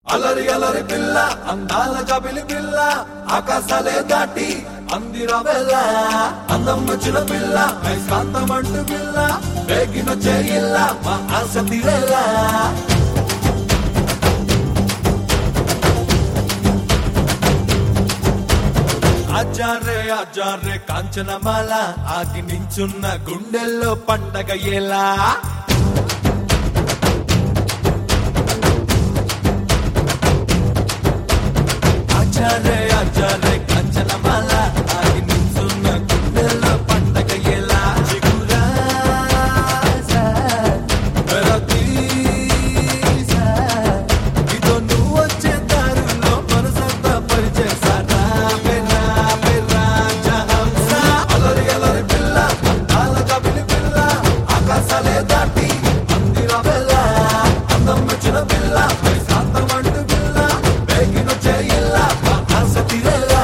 అలరి అలరి పిల్ల అందాల కబిలి పిల్ల ఆకాశాలే దాటి అందిర వెళ్ళ అందం వచ్చిన పిల్ల ఐస్కాంతం అంటు పిల్ల వేగిన చేయిల్ల మా ఆశ తీరేలా ఆచారే ఆచారే కాంచనమాల ఆగి నించున్న గుండెల్లో పండగ ఎలా ఆచారే ఆచారే కాంచనమాల ఆగి నించున్న గుండెల్లో పండగ ఎలా చిగురాసా, వెరతీసా, ఇదో నువ్వు వచ్చే దారుల్లో మనసంతా పరిచేసానా పెన్నా పెన్నా జహంసా అలరి అలరి పిల్ల అందాల కబిలి పిల్ల ఆకాశాలే దాటి అందిర పిల్ల అందం వచ్చిన పిల్ల శాంతం అంటు పిల్ల వేగిన చేయిల్ల మా ఆశ తీరేలా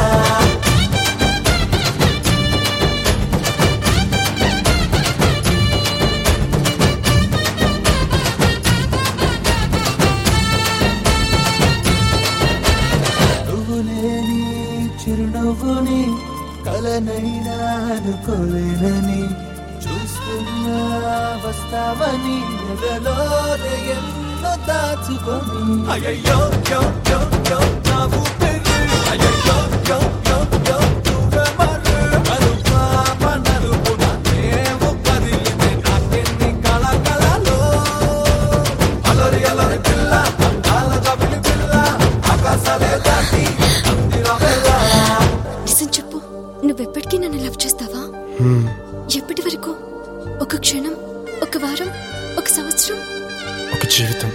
నువ్వు లేని చిరునవ్వుని కలనైనా అనుకోలేనని చూస్తున్నా వస్తావని ఎదలో ఎన్నో దాచుకొని అయ్యో యో యో యో నా ఊపిరి అయ్యో యో యో యో నువ్వే మరి మరుపా మనరుపున నేవు కదిలితే నాకెన్ని కళకళలో అలరి అలరి పిల్ల అందాల కబిలి పిల్ల ఆకాశాలే దాటి అందిర వెళ్ళ నిజం చెప్పు నువ్వెప్పటికీ నన్ను లవ్ చేస్తావా ఎప్పటి వరకు ఒక క్షణం ఒక వారం ఒక సంవత్సరం ఒక జీవితం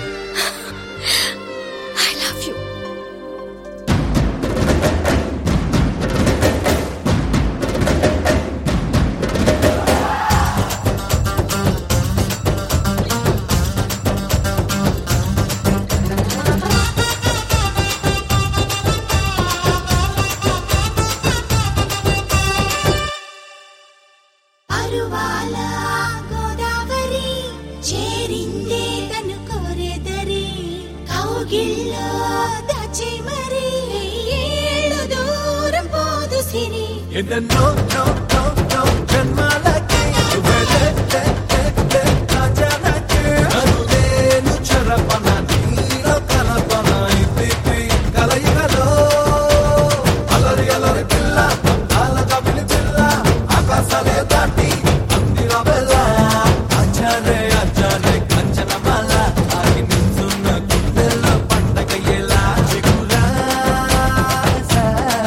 ఐ లవ్ యూ అరువాల గోదావరి చేరిందే తను కోరెదరి కౌగిల్లో దాచే మరి ఏళ్ళు దూరం పోదు సిరి ఎన్నెన్నో నో నో నో జన్మాలకి నువ్వే లే, లే, లే, లే, నా జనకి. నన్ను నేను చెరపన, నీలో కలపన, ఈ తీపి కలయికలో. అలరి అలరి పిల్ల, అందాల కబిలి పిల్ల, ఆకాశాలే దాటి అందిర వెళ్ళ. ఆచారే ఆచారే కంచనమాల, ఆగి నిల్చున్న గుండెల్లో పండగ ఎలా చిగురాసా.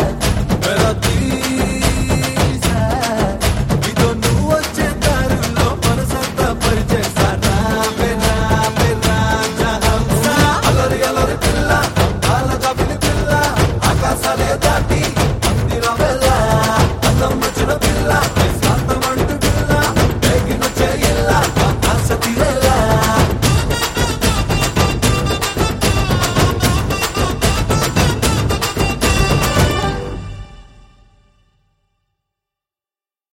వెరతీసా, ఇదో నువ్వు వచ్చే దారుల్లో మనసంతా పరిచేసానా పెనా పెనా జహంసా అలరి అలరి పిల్ల అందాల కబిలి పిల్ల ఆకాశాలే దాటి అందిర వెళ్ళ అందం వచ్చిన పిల్ల